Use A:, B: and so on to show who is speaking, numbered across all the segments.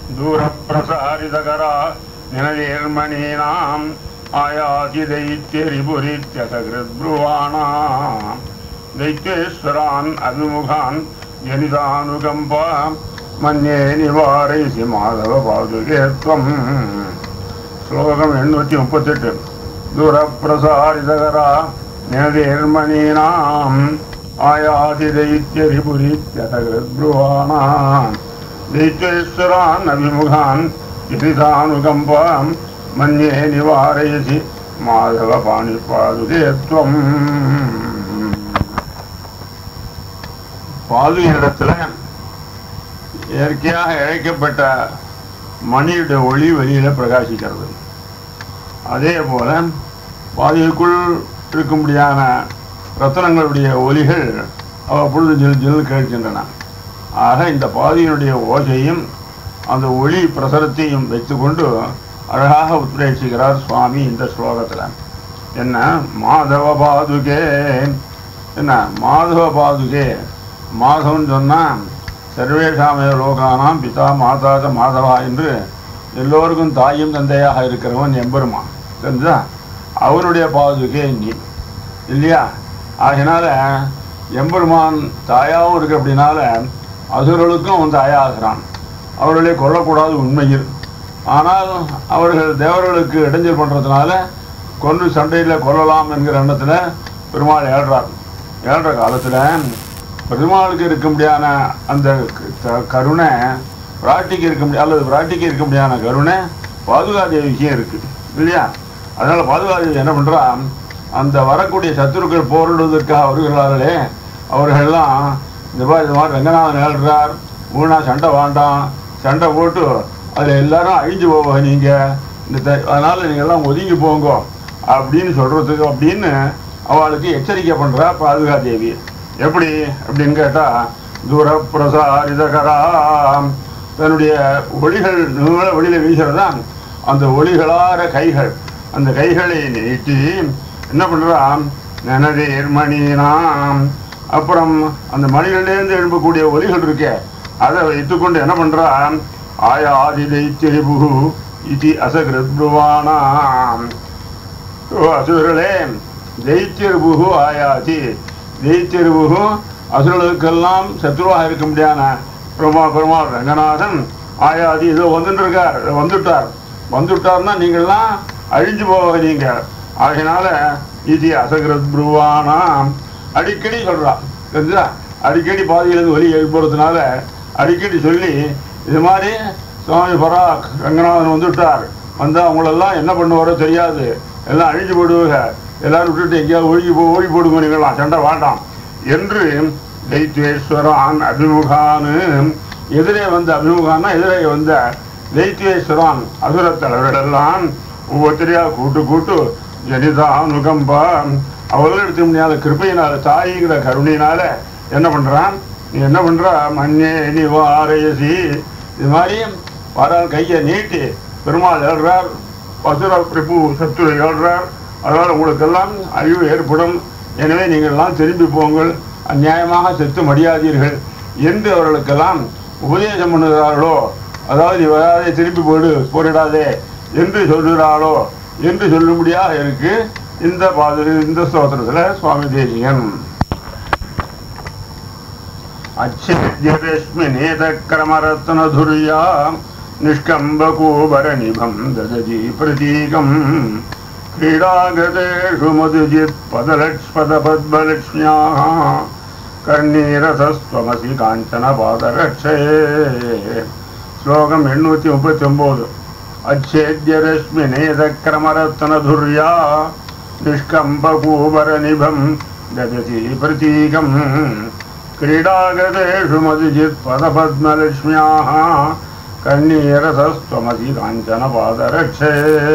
A: दूरप्रसारितकरा निनदेर्मणीनाम् आयाति दैत्यरिपुरित्यसकृद्ब्रुवाणाम् दैत्येश्वरान् अभिमुखान् जनितानुकम्पा मन्ये निवारयसि माधवपादुके त्वम् ஸ்லோகம் எண்ணூற்றி முப்பத்தெட்டு தூரப்பிரசாரிதகரா நினதேர்மணீனாம் ஆயாதி தைத்தியரிபுரித்யதகிருத்ருவானாம் தைத்யேஸ்வரான் அபிமுகான் இதிதானுகம்பாம் மன்யே நிவாரயசி மாதவ பாணிபாதுகே துவம் பாதுகையிடத்துல இயற்கையாக இழைக்கப்பட்ட மணியுடைய ஒளி வெளியில பிரகாசிக்கிறது அதே போல பாதைக்குள் இருக்கும்படியான ரத்தனங்களுடைய ஒலிகள் அவ்வப்பொழுது ஜில் ஜில் கேட்கின்றன ஆக இந்த பாதையினுடைய ஓசையும் அந்த ஒளி பிரசரத்தையும் வைத்துக்கொண்டு அழகாக உத்ரேசிக்கிறார் சுவாமி இந்த ஸ்லோகத்தில் என்ன மாதவ பாதுகே என்ன மாதவ பாதுகே மாதவன் சொன்னால் சர்வேஷாமே லோகானாம் பிதா மாதாத மாதவா என்று எல்லோருக்கும் தாயும் தந்தையாக இருக்கிறவன் எம்பெருமான் தெரிஞ்சா அவருடைய பாதுகே நீ இல்லையா ஆகினால எம்பெருமான் தாயாகவும் இருக்கு அப்படின்னால அசுரர்களுக்கும் அவன் தாயாகிறான் அவர்களை கொல்லக்கூடாது உண்மையில் ஆனால் அவர்கள் தேவர்களுக்கு இடைஞ்சல் பண்ணுறதுனால கொன்று சண்டையில் கொல்லலாம் என்கிற எண்ணத்தில் பெருமாள் ஏழ்றார் ஏழ்ற காலத்தில் பெருமாளுக்கு இருக்க முடியாத அந்த க- த- கருணை பிராட்டிக்கு இருக்க முடியாது அல்லது பிராட்டிக்கு இருக்க முடியாத கருணை பாதுகாதேவிக்கும் இருக்கு இல்லையா அதனால பாதுகாதேவி என்ன பண்றா அந்த வரக்கூடிய சத்துருக்கள் போரிடுவதற்காக வருகிறார்களே அவர்கள்லாம் இந்த மாதிரி இந்த மாதிரி ரங்கநாதன் ஏழ்றார் ஊனா சண்டை வேண்டாம் சண்டை போட்டு அதில் எல்லாரும் அழிஞ்சு போவோம் நீங்க இந்த த- அதனால நீங்க எல்லாம் ஒதுங்கி போங்க அப்படின்னு சொல்றதுக்கு அப்படின்னு அவளுக்கு எச்சரிக்கை பண்றா பாதுகாதேவி எப்படி அப்படின்னு கேட்டா தூரப்பிரசாரிதகராம் தன்னுடைய ஒளிகள் நீள ஒளியில வீசுறதான் அந்த ஒளிகளார கைகள் அந்த கைகளை நீட்டி என்ன பண்றான் நனதேர் மணினாம் அப்புறம் அந்த மணிகளிலிருந்து எழும்பக்கூடிய ஒலிகள் இருக்கே அதை வைத்துக்கொண்டு என்ன பண்றான் ஆயாதி தைத்திரிபு இது அசகிருத்ருவானாம் ஓ அசுரர்களே தைத்தியர்புகு ஆயாதி தைத்தியர்புகு அசுரர்களுக்கெல்லாம் சத்ருவாக இருக்க முடியாத பெருமா பெருமாள் ரங்கநாதன் ஆயாதி இதோ வந்துட்டு இருக்கார் இதோ வந்துட்டார் வந்துட்டார்னா நீங்கள்லாம் அழிஞ்சு போக நீங்க ஆகையினால இது அசகிரத் புருவானாம் அடிக்கடி சொல்றான் தெரிஞ்சா அடிக்கடி பாதியிலிருந்து ஒலி எழுப்புறதுனால அடிக்கடி சொல்லி இது மாதிரி சுவாமி பராக் ரங்கநாதன் வந்துட்டார் வந்தா அவங்களெல்லாம் என்ன பண்ணுவாரோ தெரியாது எல்லாம் அழிஞ்சு போடுவாங்க எல்லாரும் விட்டுட்டு எங்கேயாவது ஒழுகி போ ஓடி போடுங்க நீங்களாம் சண்டை வேண்டாம் என்று தைத்வேஸ்வரான் அபிமுகான்னு எதிரே வந்த அபிமுகான்னா எதிரே வந்த தைத்வேஸ்வரான் அசுரத் தலைவர்களெல்லாம் ஒவ்வொருத்தரையா கூட்டு கூட்டு ஜனிதானுகம்பா அவர்கள் எடுத்த முடியாத கிருப்பையினால தாய்ங்கிற கருணையினால என்ன பண்றான் நீ என்ன பண்ற மண்ணே நீ வாரயசி இது மாதிரி வரால் கையை நீட்டி பெருமாள் ஏழ்றார் பசுர பிரபு சத்துரு ஏழ்றார் அதனால் உங்களுக்கெல்லாம் அழிவு ஏற்படும் எனவே நீங்கள் எல்லாம் திரும்பி போங்கள் அநியாயமாக செத்து மடியாதீர்கள் என்று அவர்களுக்கெல்லாம் உபதேசம் பண்ணுகிறார்களோ அதாவது நீ வராதே திரும்பி போயிடு போரிடாதே என்று சொல்கிறாளோ என்று சொல்லும்படியாக இருக்கு இந்த பாது இந்த ஸ்தோத்திரத்துல சுவாமி தேசிகன் अच्छेद्यरश्मिनेतक्रमरत्नधुर्या निष्कम्बकूबरनिभं ददति प्रतीकम् क्रीडागतेषु मधुजित्पदलक्ष्पदपद्मलक्ष्म्याः कर्णीरसस्त्वमसि काञ्चनपादरक्षे श्लोकम् एण्णूति मुपति ओम्बोदु अच्छेद्यरश्मिनेतक्रमरत्नधुर्या निष्कम्बकूबरनिभं ददति प्रतीकम् क्रीडागतेषु मधुजित्पदपद्मलक्ष्म्याः கண்ணீரசஸ்துவமதி காஞ்சன பாதரட்சே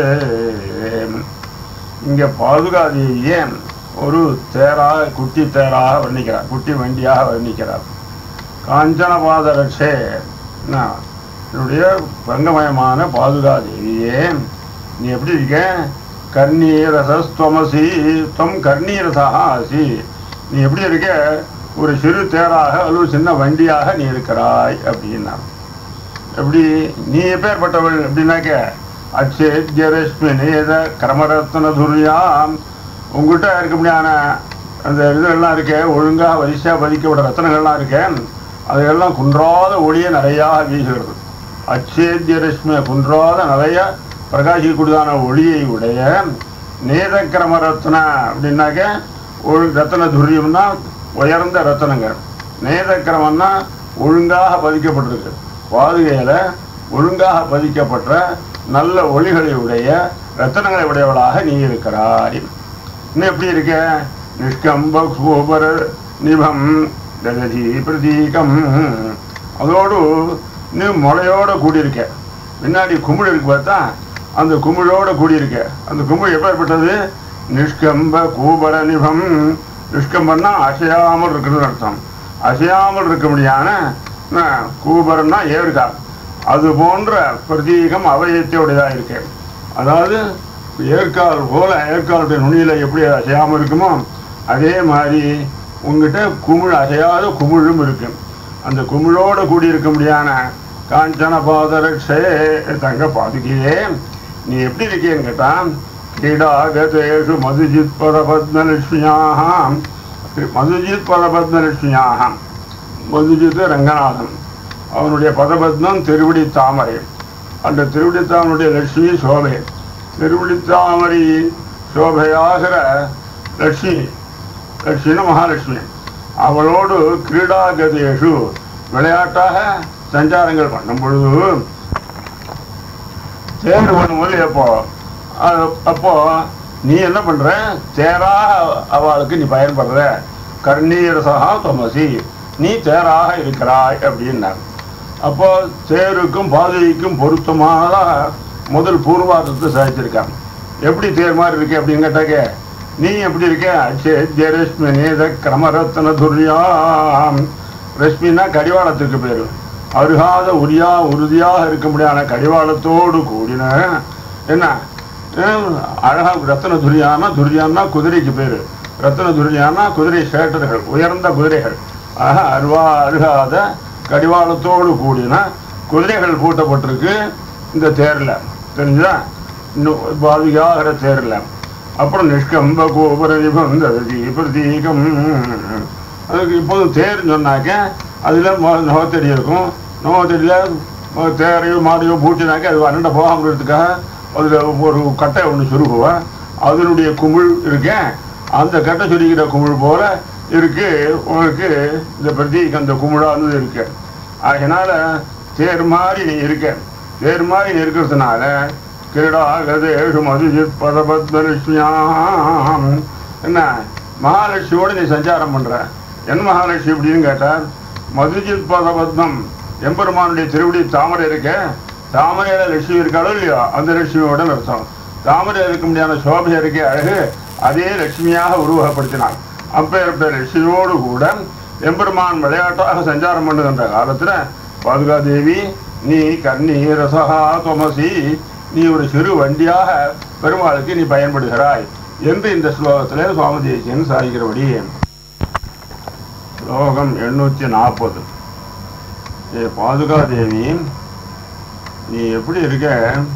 A: இங்க பாதுகாதியே ஒரு தேராக குட்டி தேராக வர்ணிக்கிறார் குட்டி வண்டியாக வர்ணிக்கிறார் காஞ்சன பாதரட்சே என்ன, என்னுடைய பங்கமயமான பாதுகாதேவியே நீ எப்படி இருக்க கர்ணீரசஸ்துவமசி துவம் கர்ணீரசா ஆசி நீ எப்படி இருக்க ஒரு சிறு தேராக அல்லது சின்ன வண்டியாக நீ இருக்கிறாய் அப்படின்னா எப்படி நீ எப்பேற்பட்டவள் அப்படின்னாக்க அச்சேத்யரஷ்மி நேத கிரமரத்ன துரியாம் உங்ககிட்ட இருக்க முடியாத அந்த இதெல்லாம் இருக்கே ஒழுங்காக வரிசையாக பதிக்கப்பட்ட ரத்தனங்கள்லாம் இருக்கே அதையெல்லாம் குன்றாத ஒளியை நிறையா வீசுகிறது அச்சேத்ய ரஷ்மி குன்றாத நிறைய பிரகாசிக்கூடியதான ஒளியை உடைய நேத கிரம ரத்ன அப்படின்னாக்க ஒரு ரத்தன துரியம்னா உயர்ந்த ரத்தனங்கள் நேத கிரமம்னா ஒழுங்காக பதிக்கப்பட்டிருக்கு பாதுகையில் ஒழுங்காக பதிக்கப்பட்ட நல்ல ஒளிகளை உடைய ரத்தனங்களை உடையவளாக நீ இருக்கிறாய் இன்னும் எப்படி இருக்க நிஷ்கம்ப கோபர நிபம் தகதி பிரதீகம் அதோடு நீ முளையோட கூடியிருக்க பின்னாடி குமிழ் இருக்கு பார்த்தா அந்த குமிழோட கூடியிருக்க அந்த குமிழ் எப்பேற்பட்டது நிஷ்கம்ப கூபர நிபம் நிஷ்கம்பன்னா அசையாமல் இருக்குன்னு அர்த்தம் அசையாமல் இருக்க முடியான கூபரன்னா ஏறுகால் அது போன்ற பிரதீகம் அவயத்தையுடையதாக இருக்கு அதாவது ஏற்கால் போல ஏற்காலுடைய நுனியில் எப்படி அசையாமல் இருக்குமோ அதே மாதிரி உங்ககிட்ட குமிழ் அசையாத குமிழும் இருக்கு அந்த குமிழோட கூடி இருக்க முடியான காஞ்சன பாதரட்சே தங்க பாதுகையே நீ எப்படி இருக்கேன்னு கேட்டான் கிரீடாகதேஷு மதுஜித் பரபத்மலட்சுமியாக மதுஜித் பரபத்மலட்சுமியாக மதுஜித் ரங்கநாதன் அவனுடைய பதபத்மம் திருவிடி தாமரை அந்த திருவிடி தாமனுடைய லட்சுமி சோபை திருவிடி தாமரை சோபையாகிற லட்சுமி லட்சுமினா மகாலட்சுமி அவளோடு கிரீடாகதேஷு விளையாட்டாக சஞ்சாரங்கள் பண்ணும் பொழுது தேர் பண்ணும்போது எப்போ அது- அப்போ நீ என்ன பண்ற தேராக அவளுக்கு நீ பயன்படுற கர்ணீரசகா தொமசி நீ தேராக இருக்கிறாய் அப்படின்னார் அப்போ தேருக்கும் பாதைக்கும் பொருத்தமாக முதல் பூர்வாதத்தை சாதிச்சிருக்கான் எப்படி தேர் மாதிரி இருக்கு அப்படின்னு கேட்டாக்க நீ எப்படி இருக்க அச்சேத்ய ரஷ்மி நேத கிரமரத்ன துர்யாம் ரஷ்மின்னா கடிவாளத்துக்கு பேரு அருகாத உரியா உறுதியாக இருக்க முடியாத கடிவாளத்தோடு கூடின என்ன ஹம், அழகா ரத்தன துரியானா துரியான்னா குதிரைக்கு பேரு ரத்தன துரியானா குதிரை சேட்டர்கள் உயர்ந்த குதிரைகள் ஆக அருவா அருகாத கடிவாளத்தோடு கூடின குதிரைகள் பூட்டப்பட்டிருக்கு இந்த தேர்ல தெரிஞ்சா இன்னும் பாதிகாகிற தேர்ல அப்புறம் நிஷ்கம்ப கோபுர நிபந்த பிரதீகம் அதுக்கு இப்போதும் தேர்ன்னு சொன்னாக்க அதில் நோத்தடி இருக்கும் நோத்தடியில் தேரையோ மாடையோ பூட்டினாக்க அது அண்ணண்ட போக முடியறதுக்காக அதில் ஒரு கட்டை ஒன்று சுருக்குவேன் அதனுடைய குமிழ் இருக்கேன் அந்த கட்டை சுருக்கிற குமிழ் போல இருக்கு உனக்கு இந்த பிரதீகம் அந்த குமிழானது இருக்கு அதனால தேர் மாதிரி நீ இருக்க தேர் மாதிரி நீ இருக்கிறதுனால கிரீடாகதேஷு மதுஜித் பதபத்மலட்சுமியாம் என்ன மகாலட்சுமியோடு நீ சஞ்சாரம் பண்ற என்ன மகாலட்சுமி அப்படின்னு கேட்டார் மதுஜித் பதபத்மம் எம்பெருமானுடைய திருவடி தாமரை இருக்க தாமரையில லட்சுமி இருக்காளோ இல்லையோ அந்த லட்சுமியோட அர்த்தம் தாமரையில் இருக்க முடியாத சோபை இருக்கே அழகு அதே லட்சுமியாக உருவகப்படுத்தினார் அப்பேற்பட்ட லட்சுமியோடு கூட எம்பெருமான் விளையாட்டாக சஞ்சாரம் பண்ணுகின்ற காலத்துல பாதுகா தேவி நீ கண்ணீர் ரசகா தொமசி நீ ஒரு சிறு வண்டியாக பெருமாளுக்கு நீ பயன்படுகிறாய் என்று இந்த ஸ்லோகத்திலே சுவாமி தேசியன் சாதிக்கிறபடி ஸ்லோகம் எண்ணூற்றி நாற்பது ஏ பாதுகா தேவி நீ எப்படி இருக்க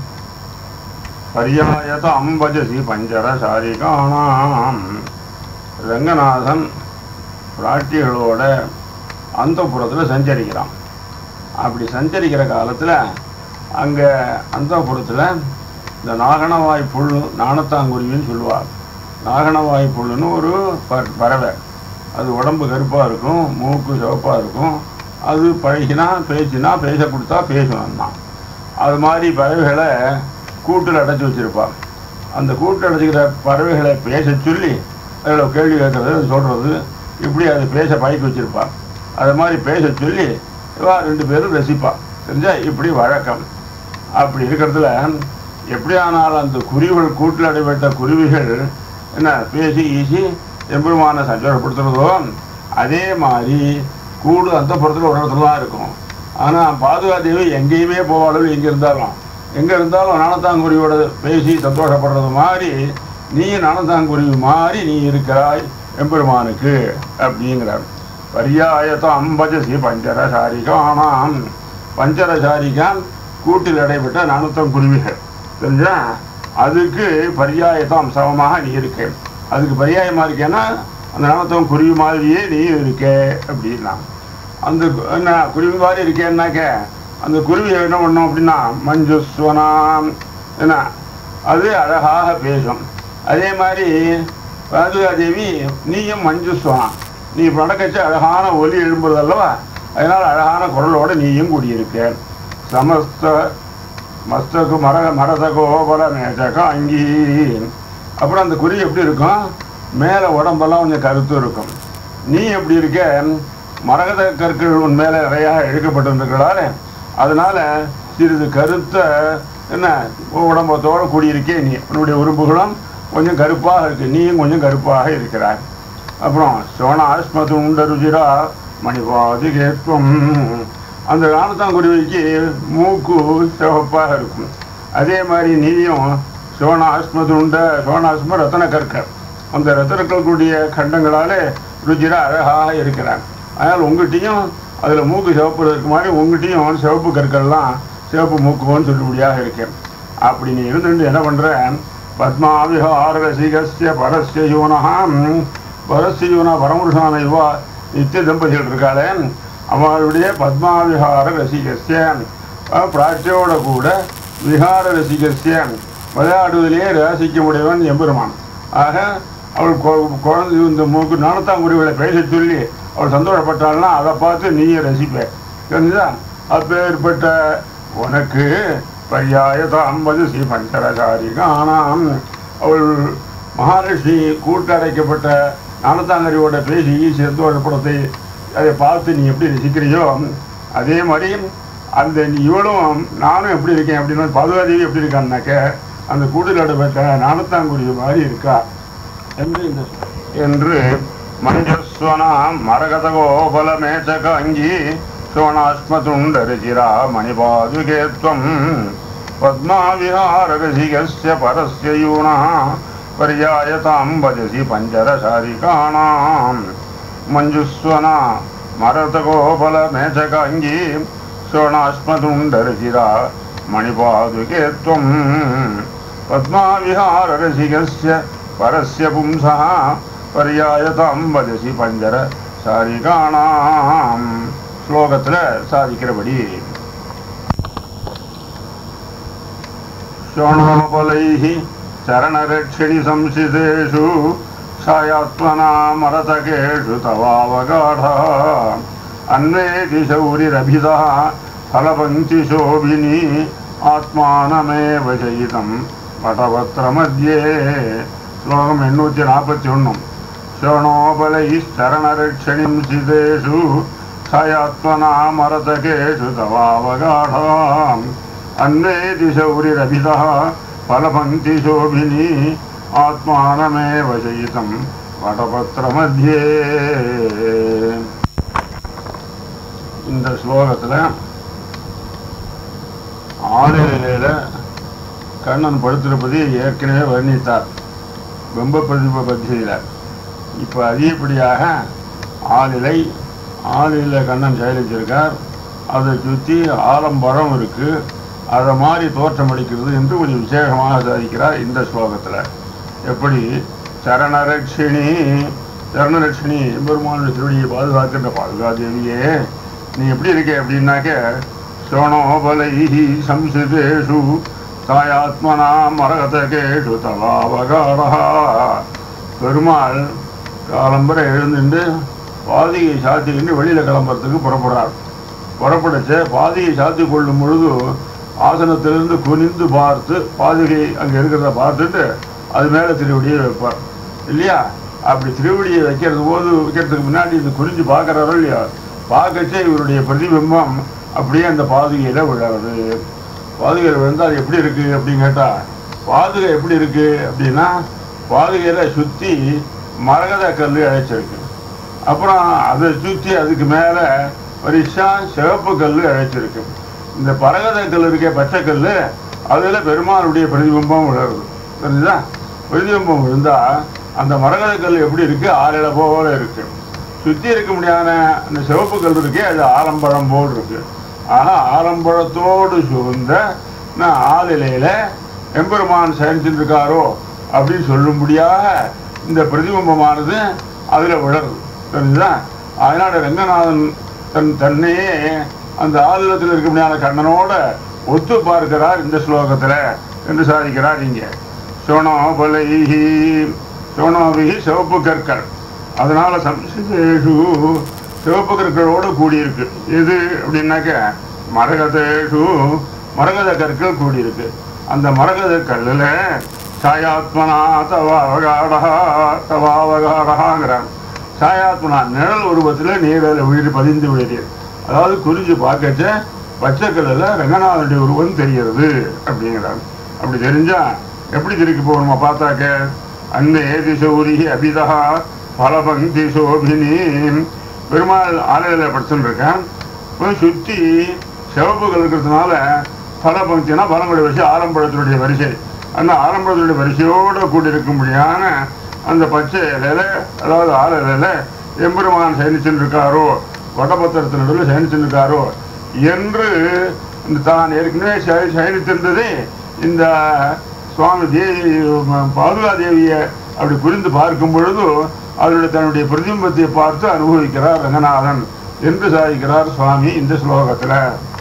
A: பரியாயத அம்பஜசி பஞ்சர சாரிகானாம் ரங்கநாதன் பிராட்டிகளோட அந்த புறத்தில் சஞ்சரிக்கிறான் அப்படி சஞ்சரிக்கிற காலத்தில் அங்கே அந்த புறத்தில் இந்த நாகனவாய் புல் நாணத்தாங்குருவின்னு சொல்லுவார் நாகனவாய் புல்லுன்னு ஒரு ப- பறவை அது உடம்பு கருப்பாக இருக்கும் மூக்கு சிவப்பாக இருக்கும் அது பழகினா பேசினா பேச கொடுத்தா பேசணும் தான் அது மாதிரி பறவைகளை கூட்டில் அடைச்சி வச்சிருப்பான் அந்த கூட்டில் அடைச்சிக்கிற பறவைகளை பேச சொல்லி அதில் கேள்வி கேட்கறது அது சொல்கிறது இப்படி அது பேச பழக்கி வச்சிருப்பான் அது மாதிரி பேச சொல்லி இவா ரெண்டு பேரும் ரசிப்பான் தெரிஞ்சா இப்படி வழக்கம் அப்படி இருக்கிறதுல எப்படியானாலும் அந்த குருவிகள் கூட்டில் அடைபட்ட குருவிகள் என்ன பேசி ஈசி எம்பெருமான சஞ்சலப்படுத்துறதோ அதே மாதிரி கூடு அந்த புறத்தில் ஒரு இடத்துல தான் இருக்கும் ஆனால் பாதுகாதேவி எங்கேயுமே போவாளோ எங்கே இருந்தாலும் எங்கே இருந்தாலும் நாணத்தாங்குருவியோட பேசி சந்தோஷப்படுறது மாதிரி நீ நாணத்தாங்குருவி மாதிரி நீ இருக்கிறாய் எம்பெருமானுக்கு அப்படிங்கிறார் பரியாயத்தம் அம்பஜசி பஞ்சர சாரிகானாம் பஞ்சரசாரிகான் கூட்டில் இடைப்பட்ட நானூத்தம் குருவிகள் தெரிஞ்சா அதுக்கு பரியாயத்தம் சமமாக நீ இருக்க அதுக்கு பரியாயமா இருக்கேன்னா அந்த நானூத்தம் குருவி மாதிரியே நீ இருக்க அப்படின்னா அந்த கு- என்ன குருவி மாதிரி இருக்கேன்னாக்க அந்த குருவி என்ன பண்ணும் அப்படின்னா மஞ்சுஸ்வனாம் என்ன அது அழகாக பேசும் அதே மாதிரி பாதுகாதேவி நீயும் மஞ்சுஸ்வனம் நீ நடக்கச்சு அழகான ஒலி எழும்புறது அல்லவா அதனால அழகான குரலோட நீயும் கூடியிருக்க சமஸ்த மஸ்தகு மர மரதகோபல மேஜக அங்கி அப்புறம் அந்த குருவி எப்படி இருக்கும் மேலே உடம்பெல்லாம் கொஞ்சம் கருத்து இருக்கும் நீ எப்படி இருக்க மரகத கற்கள் உன் மேலே நிறையா இழுக்கப்பட்டிருக்கிறதால அதனால சிறிது கருத்த என்ன உடம்பத்தோடு கூடியிருக்கே நீ உன்னுடைய உறுப்புகளும் கொஞ்சம் கருப்பாக இருக்கு நீயும் கொஞ்சம் கருப்பாக இருக்கிறாய் அப்புறம் சோனாஸ்மது உண்ட ருஜிரா மணிபாதி கேட்பம் அந்த ராணத்தாங்குருவிக்கு மூக்கு சிவப்பாக இருக்கும் அதே மாதிரி நீயும் சோனாஸ்மது உண்ட சோனாஸ்ம ரத்தன கற்கள் அந்த ரத்தனக்கள் கூடிய கண்டங்களாலே ருஜிரா அழகாக இருக்கிறான் அதனால் உங்ககிட்டையும் அதில் மூக்கு சிவப்பு இருக்க மாதிரி உங்ககிட்டையும் சிவப்பு கற்கள்லாம் சிவப்பு மூக்குன்னு சொல்லுபடியாக இருக்கேன் அப்படி நீ இருந்துட்டு என்ன பண்ற பத்மாவிஹார ரசிகஸ்ய பரஸ்ய யூனஹாம் பரஸ்ய யூனா பரமருஷான இவா நித்திய தம்பதிகள் இருக்காளே அவளுடைய பத்மாவிஹார ரசிகஸ்ய அஹ், பிராட்டியோட கூட விஹார ரசிகஸ்ய விளையாடுவதிலேயே ரசிக்க முடியவன் எம்பெருமான் ஆக அவள் கொ- குழந்தை இந்த மூக்கு நானத்தாங்குருவிகளை பேச சொல்லி அவள் சந்தோஷப்பட்டாள்னா அதை பார்த்து நீயே ரசிப்ப தெரிஞ்சுதா அப்பேற்பட்ட உனக்கு பரியாய தாம்பது ஸ்ரீ பஞ்சரசாரி காணாம் அவள் மகாலட்சுமி கூட்டடைக்கப்பட்ட நானத்தாங்கரியோட பேசி சந்தோஷப்படத்தை அதை பார்த்து நீ எப்படி ரசிக்கிறியோ அதே மாதிரி அந்த நீ இவளும் நானும் எப்படி இருக்கேன் அப்படின்னு பாதுகாதேவி எப்படி இருக்கான்னாக்க அந்த கூட்டில் இடப்பட்ட நானத்தாங்குருவி மாதிரி இருக்கா என்று இந்த என்று மஞ்சஸ்வனா மரகத கோபல மேச்சக அங்கி சோணாஸ்மதுண்ட ருச்சிரா மணிபாதுகேத்வம் பத்மாவிஹார ரசிகஸ்ய பரஸ்ய யூனா பர்யாயதாம் பஜசி பஞ்சரசாரிகாணாம் மஞ்சுஸ்வனா மரத கோபல மேச்சக அங்கி சோணாஸ்மதுண்ட ருச்சிரா மணிபாதுகேத்வம் பத்மாவிஹார ரசிகஸ்ய பரஸ்ய பும்சः பர்யாயதாம் வதசி பஞ்சர சாரிகாணாம் ஸ்லோகத்தில் சாதிக்கிறபடி शोणोपलैः चरणरक्षिणि संसितेषु छायात्मनामरतकेषु तवावगाढः अन्वेति शौरिरभितः फलपङ्क्तिशोभिनी आत्मानमेव चयितं पटवत्रमध्ये श्लोकम् एण्णूति नापति ஒன்றும் शोणोपलैश्चरणरक्षिणिं सितेषु छायात्मनामरतकेषु तवावगाढाम् अन्वेति शौरिरभितः फलपङ्क्तिशोभिनी आत्मानमेव चयितं वटपत्रमध्ये இந்த ஸ்லோகத்தில் ஆளிலையில் கண்ணன் படுத்திருப்பதை ஏற்கனவே வர்ணித்தார் பிம்ப பிரதிப பத்தியில் இப்போ அதிகப்படியாக ஆளிலை ஆளில கண்ணன் செயலிச்சிருக்கார் அதை சுற்றி ஆலம்பழம் இருக்கு அதை மாதிரி தோற்றமளிக்கிறது என்று கொஞ்சம் விசேஷமாக சாதிக்கிறார் இந்த ஸ்லோகத்தில் எப்படி சரணரட்சிணி சரணரட்சிணி எம்பெருமானுடைய திருவடியை பாதுகாக்கின்ற பாதுகாதேவியே நீ எப்படி இருக்க அப்படின்னாக்க சோணோபலை சம்சிதேஷு தாயாத்மனா மரகதகேஷு தவாவகாரா பெருமாள் காலம்பரை எழுந்துட்டு பாதியை சாத்திக்கிட்டு வெளியில் கிளம்புறதுக்கு புறப்படுறார் புறப்படச்ச பாதியை சாத்தி கொள்ளும் பொழுது ஆசனத்திலிருந்து குனிந்து பார்த்து பாதிகை அங்கே இருக்கிறத பார்த்துட்டு அது மேலே திருவடியை வைப்பார் இல்லையா அப்படி திருவடியை வைக்கிறது போது வைக்கிறதுக்கு முன்னாடி இது குறிஞ்சு பார்க்குறாரோ இல்லையா பார்க்கச்சே இவருடைய பிரதிபிம்பம் அப்படியே அந்த பாதுகையில் விழறது பாதுகையில் விழுந்தால் அது எப்படி இருக்குது அப்படின்னு கேட்டால் பாதுகை எப்படி இருக்குது அப்படின்னா பாதுகையில் சுற்றி மரகத கல் இழைச்சிருக்கு அப்புறம் அதை சுற்றி அதுக்கு மேலே வரிசா சிவப்பு கல் இழைச்சிருக்கு இந்த பரகத கல் இருக்க பச்சை கல் அதில் பெருமாளுடைய பிரதிபிம்பம் விழுறது தெரிஞ்சுதா பிரதிபிம்பம் விழுந்தால் அந்த மரகத கல் எப்படி இருக்கு ஆளில போல இருக்கு சுற்றி இருக்க முடியாத அந்த சிவப்பு கல் இருக்கே அது ஆலம்பழம் போல் இருக்கு ஆனா ஆலம்பழத்தோடு சூழ்ந்த நான் ஆளிலையில எம்பெருமான் சயனிச்சுட்டு இருக்காரோ அப்படின்னு சொல்லும்படியாக இந்த பிரதிபிம்பமானது அதுல விழருது தெரிஞ்சுதா அதனால ரங்கநாதன் தன் தன்னையே அந்த ஆதிலத்தில் இருக்கக்கூடிய கண்ணனோட ஒத்து பார்க்கிறார் இந்த ஸ்லோகத்துல என்று சாதிக்கிறார் இங்க சோனோபலைஹி சோனோபிகி சிவப்பு கற்கள் அதனால சம்சிதேஷு சிவப்பு கற்களோடு கூடியிருக்கு எது அப்படின்னாக்க மரகதேஷு மரகத கற்கள் கூடியிருக்கு அந்த மரகத கல்லுல சாயாத்மனா தவ அவகாடா தவ அவகாடாங்கிறார் சாயாத்மனா நிழல் உருவத்தில் நீரில் உயிர் பதிந்து விடுகிறது அதாவது குறிஞ்சு பார்க்கச்ச பச்சை கல்லில் ரங்கநாதனுடைய உருவம் தெரிகிறது அப்படிங்கிறார் அப்படி தெரிஞ்சா எப்படி திருப்பி போகணுமா பார்த்தாக்க அந்த ஏதி சௌரி அபிதா பலபங்கி சோபினி பெருமாள் ஆலயில் படிச்சுட்டு இருக்கேன் போய் சுற்றி சிவப்புகள் இருக்கிறதுனால பலபங்கினா பலங்களுடைய வரிசை ஆலம்பழத்தினுடைய வரிசை அந்த ஆலம்பழத்தினுடைய வரிசையோடு கூடியிருக்கும்படியான அந்த பச்சை இலையில அதாவது ஆல இலையில எம்பெருமான் சயனிச்சுட்டு இருக்காரோ வடபத்திரத்தின் நடுவில் சயனிச்சுட்டு இருக்காரோ என்று இந்த தான் ஏற்கனவே சய- சயனித்திருந்ததே இந்த சுவாமி தேவி ம- பாதுகா தேவியை அப்படி புரிந்து பார்க்கும் பொழுது அவருடைய தன்னுடைய பிரதிபிம்பத்தை பார்த்து அனுபவிக்கிறார் ரங்கநாதன் என்று சாதிக்கிறார் சுவாமி இந்த ஸ்லோகத்துல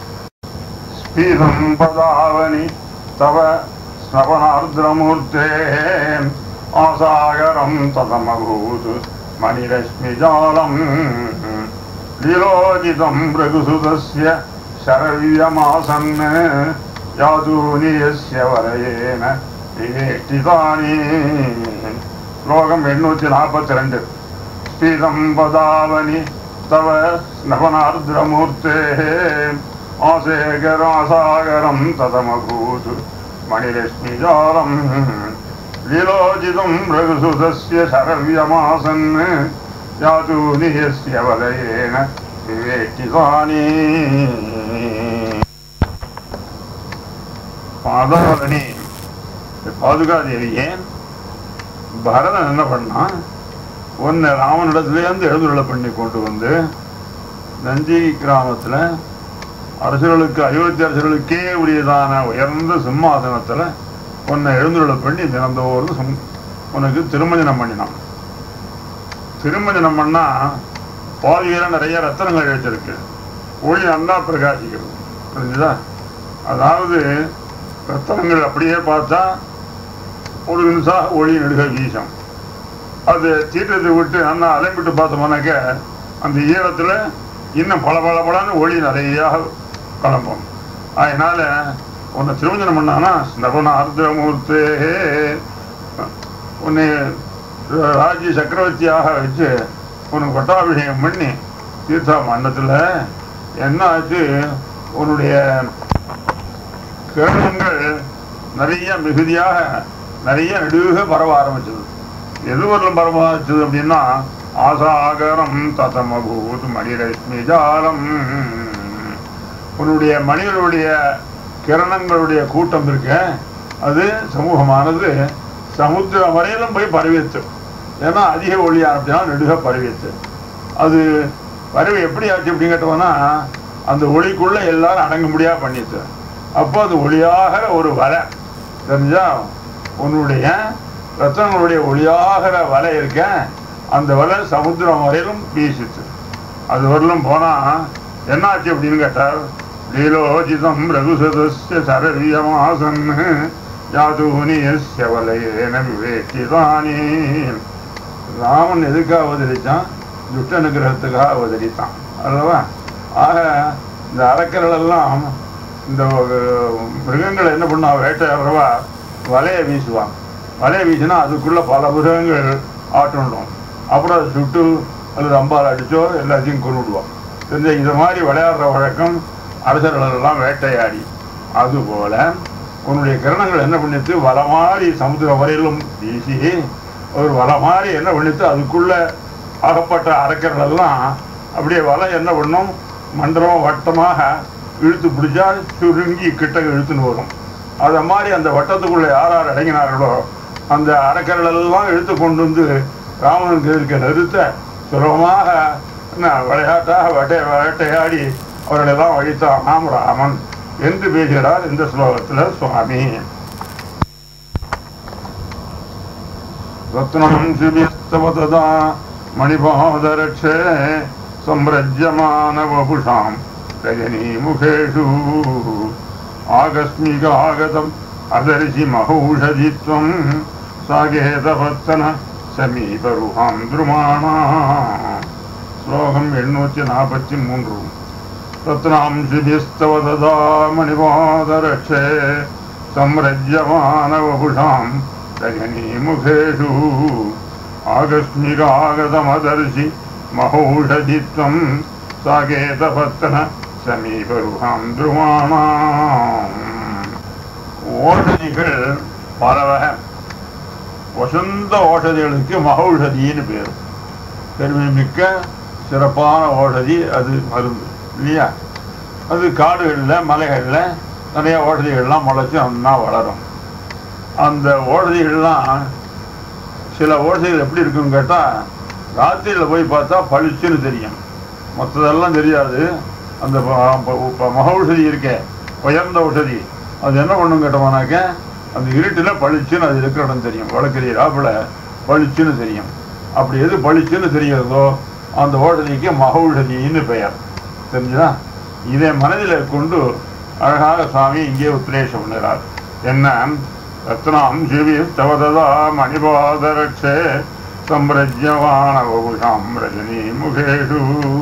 A: ஸ்பீதம் பதாவனி தவ ஸ்ரவணார்திரமூர்த்தே ஆசாகரம் ததமபூத் மணிரश्மிஜாலம் லீலோஜிதம் ரகுசுதஸ்ய शरव्यमासन् यादूनि यस्य वरयेन विवेष्टितानि श्लोकम् एण्णूति नाற்பத்தி ரெண்டு ஸ்ரீதம் பதாவனி தவ ஸ்னபனார்திரமூர்த்தேः ஆசேகராசாகரம் ததமபூத் மணிரश्मिजालम् लीलोजितम् रघुसुतस्य शरव्यमासन् यातूनि यस्य वलयेन विवेष्टितानि பாதாரணி பாதுகாதேவியே பரதன் என்ன பண்ணான் ஒன்னு ராமனிடத்திலேருந்து எழுந்துருளை பண்ணி கொண்டு வந்து நந்தி கிராமத்துல அரசர்களுக்கு அயோத்தி அரசர்களுக்கே உரியதான உயர்ந்த சிம்மாசனத்துல உன்னை எழுந்துருளை பண்ணி தினந்தோறும் சம்- உனக்கு திருமஞ்சனம் பண்ணினான் திருமஞ்சனம் பண்ணா பாதியில நிறைய ரத்தனங்கள் எழுத்திருக்கு ஒளி நன்னா பிரகாசிக்கிறது புரிஞ்சுதா அதாவது ரத்தனங்கள் அப்படியே பார்த்தா ஒரு நிமிஷம் ஒளி நெடுக வீசும் அது தீட்டத்தை விட்டு நல்லா அலைம்பிட்டு பார்த்தோம்னாக்க அந்த ஈரத்துல இன்னும் பல பல பலன்னு ஒளி நிறைய கிளம்பும் அதனால உன்னை திருமஞ்சனம் பண்ணானா ஸ்னபன அர்த்தமூர்த்தே உன்னை ராஜ்ய சக்கரவர்த்தியாக வச்சு உனக்கு பட்டாபிஷேகம் பண்ணி தீர்த்தா மண்டத்துல என்ன ஆச்சு உன்னுடைய கிரணங்கள் நிறைய மிகுதியாக நிறைய நெடுக பரவ ஆரம்பிச்சது எது வரலும் பரவ ஆரம்பிச்சது அப்படின்னா ஆசாகரம் ததமபூத் மணிரஷ்மி ஜாலம் உன்னுடைய மணிகளுடைய கிரணங்களுடைய கூட்டம் இருக்க அது சமூகமானது சமுத்திரம் வரையிலும் போய் பரவிச்சு ஏன்னா அதிக ஒளி ஆரம்பிச்சா நெடுக பரவிச்சு அது பரவி எப்படி ஆச்சு அப்படின்னு கேட்டோம்னா அந்த ஒளிக்குள்ள எல்லாரும் அடங்க முடியாம பண்ணிச்சு அப்போ அது ஒளியாகிற ஒரு வலை தெரிஞ்சா உன்னுடைய ரத்தனங்களுடைய ஒளியாகிற வலை இருக்க அந்த வலை சமுத்திரம் வரையிலும் வீசிச்சு அது வரலும் போனா என்னாச்சு அப்படின்னு கேட்டார் லீலோஜிதம் ரகுசதஸ்ய சரவியமாசன் யாதூனியஸ்ய வலையேன விவேக்கிதானி ராமன் எதுக்காக அவதரித்தான் துஷ்ட அனுகிரகத்துக்காக அவதரித்தான் அல்லவா ஆக இந்த அரக்கர்கள் எல்லாம் இந்த அஹ், மிருகங்களை என்ன பண்ணா வேட்டையாடுறவா வலையை வீசுவான் வலையை வீசினா அதுக்குள்ள பல மிருகங்கள் ஆட்டுண்டும் அப்புறம் அதை சுட்டு அல்லது அம்பால் அடிச்சோ எல்லாத்தையும் கொண்டுடுவான் தெரிஞ்ச இந்த மாதிரி விளையாடுற வழக்கம் அரசர்கள் எல்லாம் வேட்டையாடி அதுபோல உன்னுடைய கிரணங்கள் என்ன பண்ணிட்டு வலை மாதிரி சமுத்திரம் வரையிலும் வீசி ஒரு வலை மாதிரி என்ன பண்ணிட்டு அதுக்குள்ள அகப்பட்ட அரக்கர்கள் எல்லாம் அப்படியே வலை என்ன பண்ணும் மண்டலம் வட்டமாக இழுத்து பிடிச்சா சுருங்கி கிட்ட இழுத்துன்னு வரும் அதை மாதிரி அந்த வட்டத்துக்குள்ள யார் யார் அடங்கினார்களோ அந்த அரக்கர்கள் எல்லாம் இழுத்து கொண்டு வந்து ராமனுக்கு இருக்க நிறுத்த சுலபமாக என்ன விளையாட்டாக வேட்டை வேட்டையாடி அவர்களெல்லாம் அழித்தானாம் ராமன் என்று பேசுகிறார் இந்த ஸ்லோகத்துல சுவாமி ரத்னம் சிபியஸ்தவதா மணிபாதரட்சே சம்ரஜ்யமான வபுஷாம் ரஜினீமுகேஷு ஆகஸ்மிகாகதம் அதர்சி மகௌஷதித்வம் சாகேதபத்தன சமீபருஹாம் துருமாணா ஸ்லோகம் எண்ணூற்றி நாற்பத்தி மூன்று ரத்னாம்சிபிஸ்தவ ததா மணிபாதரட்சே சம்ரஜ்யமான வபுஷாம் ரஜினீமுகேஷு ஆகஸ்மிகாகதமதர்சி மகௌஷதித்வம் சாகேதபத்தன சமீபருகாம் துருவாணாம் ஓஷதிகள் பல வகை வசந்த ஓஷதிகளுக்கு மகௌஷதின்னு பேர் பெருமை மிக்க சிறப்பான ஓஷதி அது மருந்து இல்லையா அது காடுகளில் மலைகளில் நிறைய ஓஷதிகள்லாம் முளைச்சி ஒன்றா வளரும் அந்த ஓஷதிகள்லாம் சில ஓஷதிகள் எப்படி இருக்குன்னு கேட்டால் ராத்திரியில் போய் பார்த்தா பளிச்சுன்னு தெரியும் மற்றதெல்லாம் தெரியாது அந்த ப- ப- ப- மகௌஷதி இருக்கே உயர்ந்த ஔஷதி அது என்ன பண்ணும் கேட்டோம்னாக்க அந்த இருட்டில் பளிச்சுன்னு அது இருக்கிற இடம் தெரியும் வழக்கறியராப்புல பளிச்சுன்னு தெரியும் அப்படி எது பளிச்சுன்னு தெரிகிறதோ அந்த ஓஷதிக்கு மகௌஷதின்னு பெயர் தெரிஞ்சுதா இதை மனதில் கொண்டு அழகாக சுவாமி இங்கே உத்ரேஷம் பண்ணுகிறார் என்ன ரத்னாம் சிவி தவததா மணிபாதரட்சே சம்பிரஜ்யமான வபுஷாம் ரஜினி முகேஷு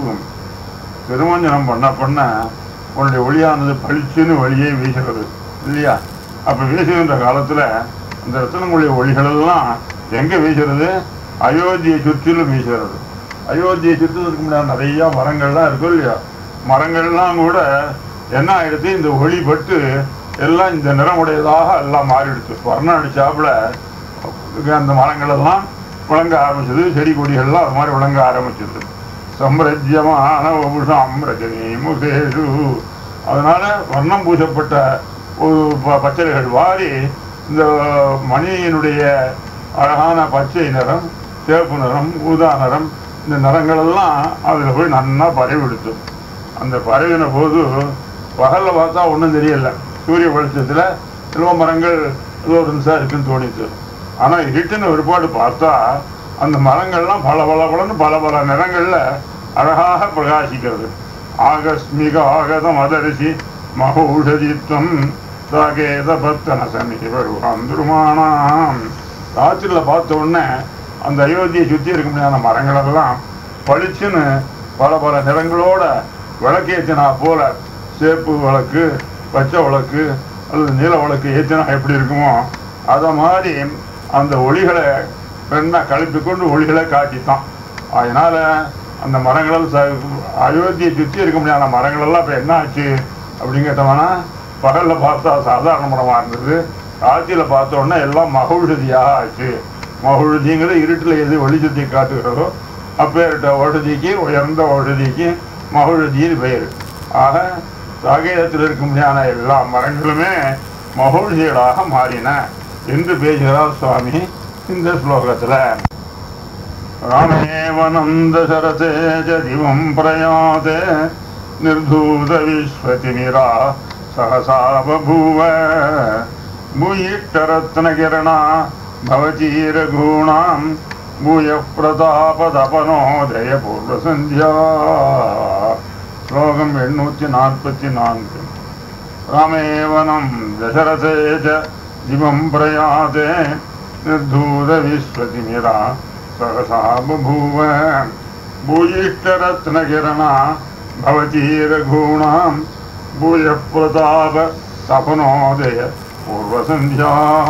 A: திருமஞ்சனம் பண்ண பண்ண உன்னுடைய ஒளியானது பளிச்சுன்னு வழியே வீசுறது இல்லையா அப்ப வீசுகின்ற காலத்துல இந்த ரத்தனங்களுடைய ஒளிகளெல்லாம் எங்க வீசுறது அயோத்தியை சுற்றிலும் வீசுகிறது அயோத்தியை சுற்றுவதற்கு முன்னாடி நிறைய மரங்கள்லாம் இருக்கும் இல்லையா மரங்கள்லாம் கூட என்ன ஆயிடுது இந்த ஒளி பட்டு எல்லாம் இந்த நிறமுடையதாக எல்லாம் மாறிடுச்சு வர்ணம் அடிச்சாப்புல அந்த மரங்கள் எல்லாம் விளங்க ஆரம்பிச்சது செடி கொடிகள்லாம் அது மாதிரி விளங்க ஆரம்பிச்சது சம்பிரஜ்யமான வபுஷாம் ரஜினி முகேஷு அதனால வர்ணம் பூசப்பட்ட ஒரு ப- பச்சைகள் வாரி இந்த மணியினுடைய அழகான பச்சை நிறம் சிவப்பு நிறம் ஊதா நிறம் இந்த நிறங்களெல்லாம் அதில் போய் நன்னா பரவிடுத்து அந்த பரவின போது பகல்ல பார்த்தா ஒன்றும் தெரியல சூரிய வெளிச்சத்தில் இலவ மரங்கள் ஏதோ ஒரு நிமிஷம் இருக்குன்னு தோணிச்சு ஆனால் இருட்டுன்னு ஒருபாடு பார்த்தா அந்த மரங்கள்லாம் பல பல பலன்னு பல பல நிறங்கள்ல அழகாக பிரகாசிக்கிறது ஆகஸ்மிக ஆகதம் அதரிசி மகௌஷதித்வம் சாகேத பத்தன சமீபருவாம் துருமானாம் ராத்திரியில் பார்த்த உடனே அந்த அயோத்தியை சுற்றி இருக்க முடியாத மரங்களெல்லாம் பளிச்சுன்னு பல பல நிறங்களோட விளக்கேற்றினா போல சேப்பு விளக்கு பச்சை விளக்கு அல்லது நீல விளக்கு ஏற்றினா எப்படி இருக்குமோ அதை மாதிரி அந்த ஒளிகளை பெண்ணா கழிப்பு கொண்டு ஒளிகளை காட்டித்தான் அதனால அந்த மரங்கள் ச அயோத்தியை சுற்றி இருக்க முடியாத மரங்கள் எல்லாம் இப்போ என்ன ஆச்சு அப்படின்னு கேட்டோம்னா பகலில் பார்த்தா சாதாரண மரமாக இருந்தது ராத்திரியில் பார்த்த உடனே எல்லாம் மகௌஷதியாக ஆச்சு மகௌஷதிங்கிறது இருட்டில் எது வெளிச்சத்தை காட்டுகிறதோ அப்பேற்பட்ட ஓஷதிக்கு உயர்ந்த ஓஷதிக்கு மகௌஷதின்னு பெயர் ஆக சாகேதத்தில் இருக்க முடியாத எல்லா மரங்களுமே மகௌஷதிகளாக மாறின என்று பேசுகிறார் சுவாமி இந்த ஸ்லோகத்தில் ராமேவனந்த சரதே ச திவம் பிரயாதே நிர்தூத விஸ்வதிமிரா சகசா பபூவ भूयिष्टरत्नकिरणा भवती रघूणां भूयः प्रतापतपनोदय पूर्वसन्ध्या श्लोकम् एण्णूति नाल्पति नान्கு रामेवनं दशरथे च दिवं प्रयाते निर्धूतविश्वतिमिरा सहसा बभूव भूयिष्टरत्नकिरणा भवती रघूणां भूयः प्रताप तपनोदय பூர்வசந்தியா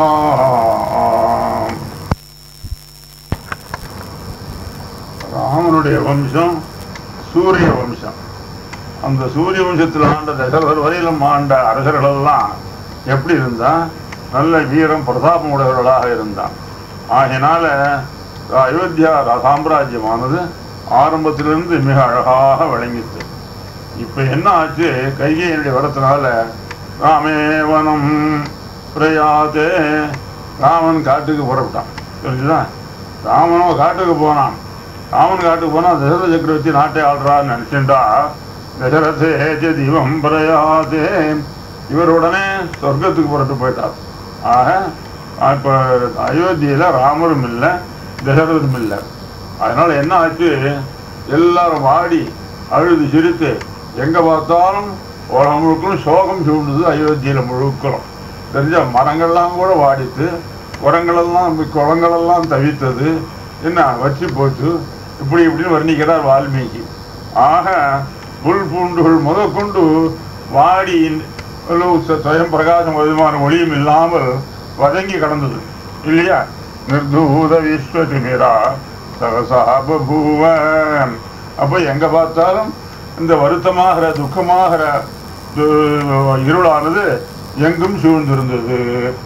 A: ராமனுடைய வம்சம் சூரிய வம்சம் அந்த சூரிய வம்சத்தில் ஆண்ட தசரதர் வரையிலும் ஆண்ட அரசர்களெல்லாம் எப்படி இருந்தா நல்ல வீரம் பிரதாபம் உடையவர்களாக இருந்தான் ஆகையினால அயோத்தியா சாம்ராஜ்யமானது ஆரம்பத்திலிருந்து மிக அழகாக விளங்கிச்சு இப்ப என்ன ஆச்சு கைகையினுடைய வரத்தினால ராமேவனம் பிரயாதே ராமன் காட்டுக்கு புறப்பட்டான் தெரிஞ்சுதா ராமனும் காட்டுக்கு போனான் ராமன் காட்டுக்கு போனா தசரத சக்கரவர்த்தி நாட்டை ஆள்றான்னு நினைச்சுட்டா தசரதே திவம் பிரயாதே இவர் உடனே சொர்க்கத்துக்கு புறட்டு போயிட்டார் ஆக இப்ப அயோத்தியில ராமரும் இல்லை தசரதரும் இல்லை அதனால என்ன ஆச்சு எல்லாரும் வாடி அழுது சிரித்து எங்க பார்த்தாலும் உலகம் முழுக்களும் சோகம் சூழ்ந்தது அயோத்தியில முழுக்களும் தெரிஞ்ச மரங்கள்லாம் கூட வாடித்து உரங்களெல்லாம் குளங்களெல்லாம் தவித்தது என்ன வச்சு போச்சு இப்படி இப்படின்னு வர்ணிக்கிறார் வால்மீகி ஆக புல் பூண்டுகள் முதற்கொண்டு வாடி துவயம் பிரகாசம் விதமான ஒளியும் இல்லாமல் வதங்கி கடந்தது இல்லையா நிர்தூத விஸ்வதிமிரா சகசா பபூவ அப்போ எங்க பார்த்தாலும் இந்த வருத்தமாகிற துக்கமாகிற து- இருளானது எங்கும் சூழ்ந்திருந்தது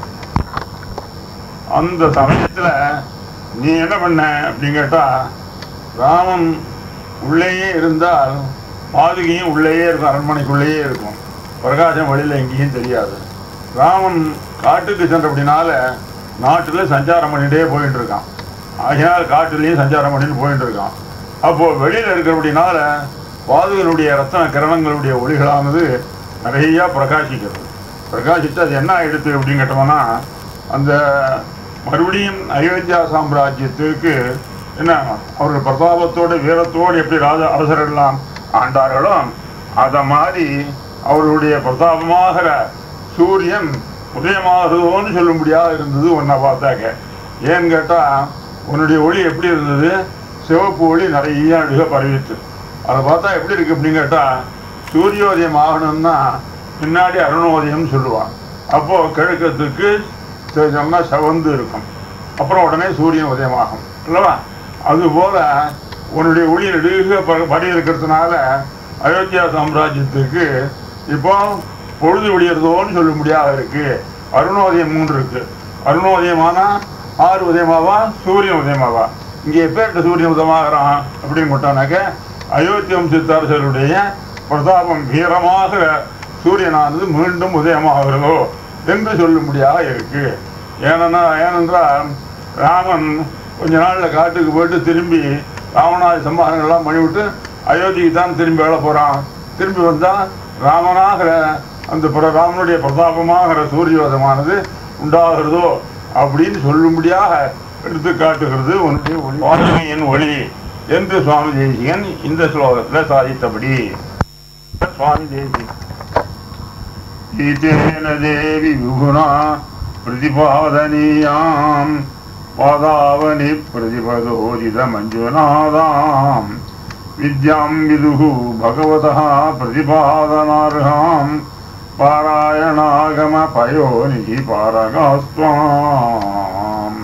A: அந்த சமயத்துல நீ என்ன பண்ண அப்படின்னு கேட்டா ராமன் உள்ளேயே இருந்தால் பாதுகையும் உள்ளேயே இருக்கும் அரண்மனைக்குள்ளேயே இருக்கும் பிரகாசம் வெளியில எங்கேயும் தெரியாது ராமன் காட்டுக்கு சென்றபடினால நாட்டுல சஞ்சாரம் பண்ணிட்டே போயிட்டு இருக்கான் ஆகையால் காட்டுலயும் சஞ்சாரம் பண்ணிட்டு போயிட்டு இருக்கான் அப்போ வெளியில இருக்கிறபடினால பாதுகளுடைய ரத்தன கிரணங்களுடைய ஒளிகளானது நிறைய பிரகாசிக்கிறது பிரகாசித்து அது என்ன ஆயிடுத்து அப்படின்னு கேட்டோம்னா அந்த மறுபடியும் அயோத்தியா சாம்ராஜ்யத்திற்கு என்ன அவர்கள் பிரதாபத்தோடு வீரத்தோடு எப்படி ராஜ அரசரெல்லாம் ஆண்டார்களோ அத மாதிரி அவர்களுடைய பிரதாபமாகிற சூரியன் உதயமாகுதோன்னு சொல்லும்படியாக இருந்தது உன்னை பார்த்தாக்க ஏன்னு கேட்டா உன்னுடைய ஒளி எப்படி இருந்தது சிவப்பு ஒளி நிறைய அழுக பரவிட்டு அதை பார்த்தா எப்படி இருக்கு அப்படின்னு கேட்டா சூரியோதயம் ஆகணும்னா பின்னாடி அருணோதயம் சொல்லுவான் அப்போ கிழக்கத்துக்கு சொன்னா செவந்து இருக்கும் அப்புறம் உடனே சூரியன் உதயமாகும் அல்லவா அதுபோல உன்னுடைய ஒளி நெடுக படி இருக்கிறதுனால அயோத்தியா சாம்ராஜ்யத்துக்கு இப்போ பொழுது விடியறதோன்னு சொல்ல முடியாத இருக்கு அருணோதயம் மூன்று இருக்கு அருணோதயமானா ஆறு உதயமாவா சூரியன் உதயமாவா இங்கே எப்பேற்ற சூரியன் உதயமாகறான் அப்படின்னு கொட்டானாக்க அயோத்தி வம்சத்தரசருடைய பிரதாபம் வீரமாக சூரியனானது மீண்டும் உதயமாகிறதோ என்று சொல்லும்படியாக இருக்கு ஏனென்னா ஏனென்றால் ராமன் கொஞ்ச நாள்ல காட்டுக்கு போயிட்டு திரும்பி ராவணாதி சம்பாரங்கள்லாம் பண்ணிவிட்டு அயோத்திக்கு தான் திரும்பி வேலை போறான் திரும்பி வந்தா ராமனாகிற அந்த பிர- ராமனுடைய பிரதாபமாகிற சூரியோதமானது உண்டாகிறதோ அப்படின்னு சொல்லும்படியாக எடுத்து காட்டுகிறது உன்னுடைய ஒளி வால்மீகியின் ஒளி என்று சுவாமி தேசிகன் இந்த ஸ்லோகத்தில் சாதித்தபடி சுவாமி தேசிகன் ஈதேன தேவி விகுணா பிரதிபாதனீயாம் பாதாவனி பிரதிபதோதித மஞ்சுநாதாம் வித்யாம் விதுகு பகவதः பிரதிபாதனார்ஹாம் பாராயணாகம பயோநிதி பாரகாஸ்துவாம்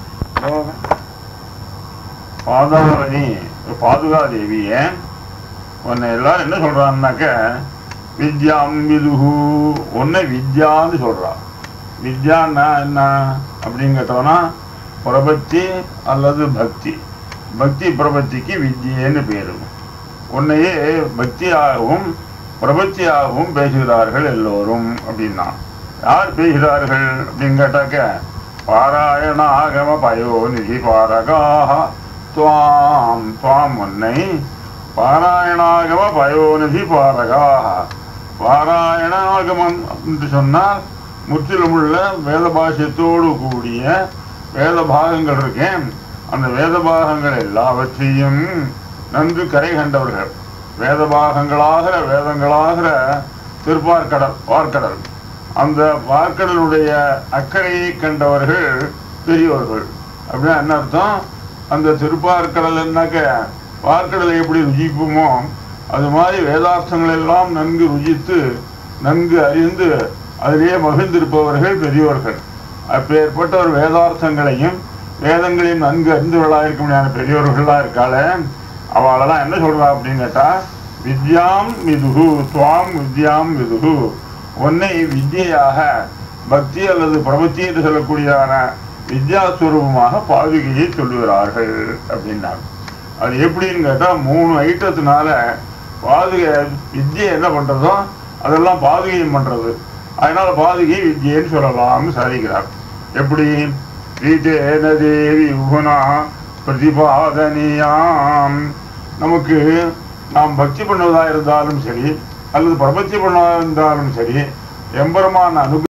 A: பாதாவனி பாதுகாதேவிய உன்னை எல்லாரும் என்ன சொல்றான்னாக்க வித்யாம் விதுகு உன்னை வித்யான்னு சொல்றா வித்யான்னா என்ன அப்படின்னு கேட்டோம்னா பிரபத்தி அல்லது பக்தி பக்தி பிரபத்திக்கு வித்யேன்னு பேரு உன்னையே பக்தியாகவும் பிரபத்தியாகவும் பேசுகிறார்கள் எல்லோரும் அப்படின்னா யார் பேசுகிறார்கள் அப்படின்னு கேட்டாக்க பாராயண ஆகம பயோநிதி பாரகாக துவாம் துவாம் உன்னை பாராயணாகம பயோநிதி பாரகாக பாராயணாகமம் என்று சொன்னால் முற்றிலும் உள்ள வேத பாஷ்யத்தோடு கூடிய வேத பாகங்கள் இருக்கேன் அந்த வேத பாகங்கள் எல்லாவற்றையும் நன்கு கரை கண்டவர்கள் வேத பாகங்களாகிற வேதங்களாகிற திருப்பார்க்கடல் பார்க்கடல் அந்த பார்க்கடலுடைய அக்கறையை கண்டவர்கள் பெரியோர்கள் அப்படின்னா என்ன அர்த்தம் அந்த திருப்பார்க்கடல் என்னக்க பார்க்கடலை எப்படி ருசிப்போமோ அது மாதிரி வேதார்த்தங்கள் எல்லாம் நன்கு ருசித்து நன்கு அறிந்து அதிலேயே மகிழ்ந்திருப்பவர்கள் பெரியோர்கள் அப்பேற்பட்ட ஒரு வேதார்த்தங்களையும் வேதங்களையும் நன்கு அறிந்தவர்களாக இருக்க முடியாத பெரியோர்களாக இருக்காளே அவளெல்லாம் என்ன சொல்றா அப்படின்னு கேட்டா வித்யாம் விதுகு துவாம் வித்யாம் விதுகு உன்னை வித்யையாக பக்தி அல்லது பிரபத்தி என்று சொல்லக்கூடியதான வித்யாஸ்வரூபமாக பாதுகையை சொல்லுகிறார்கள் அப்படின்னாங்க அது எப்படின்னு கேட்டா மூணு ஐட்டத்தினால பாதுகை வித்யை என்ன பண்றதோ அதெல்லாம் பாதுகையும் பண்றது அதனால பாதுகை வித்யன்னு சொல்லலாம்னு சாதிக்கிறார் எப்படி வீட்டேன தேவி உகுணா பிரதிபாதனியாம் நமக்கு நாம் பக்தி பண்ணுவதா இருந்தாலும் சரி அல்லது பிரபத்தி பண்ணுவதா இருந்தாலும் சரி எம்பெருமான் அனுகிரகம்